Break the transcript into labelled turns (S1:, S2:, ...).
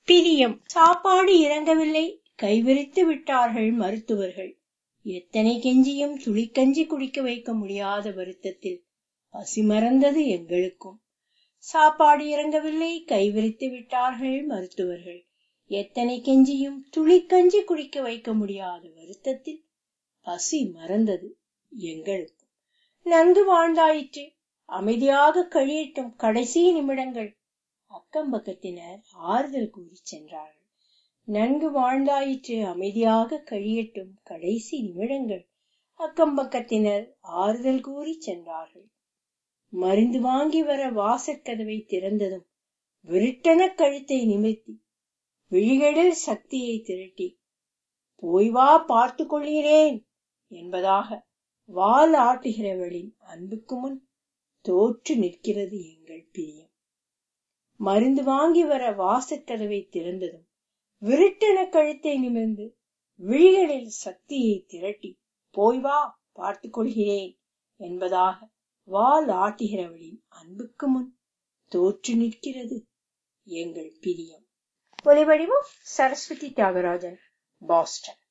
S1: பிரியம் சாப்பாடு இறங்கவில்லை கைவிரித்து விட்டார்கள் மருத்துவர்கள் எத்தனை கெஞ்சியும் துளிக்கஞ்சி குடிக்க வைக்க முடியாத வருத்தத்தில் பசி மறந்தது எங்களுக்கும் சாப்பாடு இறங்கவில்லை கைவிரித்து விட்டார்கள் மருத்துவர்கள் எத்தனை கெஞ்சியும் துளிக்கஞ்சி குடிக்க வைக்க முடியாத வருத்தத்தில் பசி மறந்தது எங்களுக்கும் நன்கு வாழ்ந்தாயிற்று அமைதியாக கழியட்டும் கடைசி நிமிடங்கள் அக்கம் பக்கத்தினர் ஆறுதல் கூறி சென்றார்கள் நன்கு வாழ்ந்தாயிற்று அமைதியாக கழியட்டும் கடைசி நிமிடங்கள் அக்கம் பக்கத்தினர் ஆறுதல் கூறி சென்றார்கள் மருந்து வாங்கி வர வாசற்கதவை திறந்ததும் விருட்டன கழுத்தை நிமிர்த்தி விழிகளில் சக்தியை திரட்டி போய் வா பார்த்து கொள்கிறேன் என்பதாக வால் ஆட்டுகிறவளின் அன்புக்கு முன் தோற்று நிற்கிறது எங்கள் பிரியம் மருந்து வாங்கி வர வாசற்கதவை திறந்ததும் விருட்டென கழுத்தை நிமிர்ந்து விழிகளில் சக்தியை திரட்டி போய் வா பார்த்துக் கொள்கிறேன் என்பதாக வால் ஆட்டுகிறவளின் அன்புக்கு முன் தோற்று நிற்கிறது எங்கள் பிரியம் ஒலிவடிவம் சரஸ்வதி தியாகராஜன் பாஸ்டன்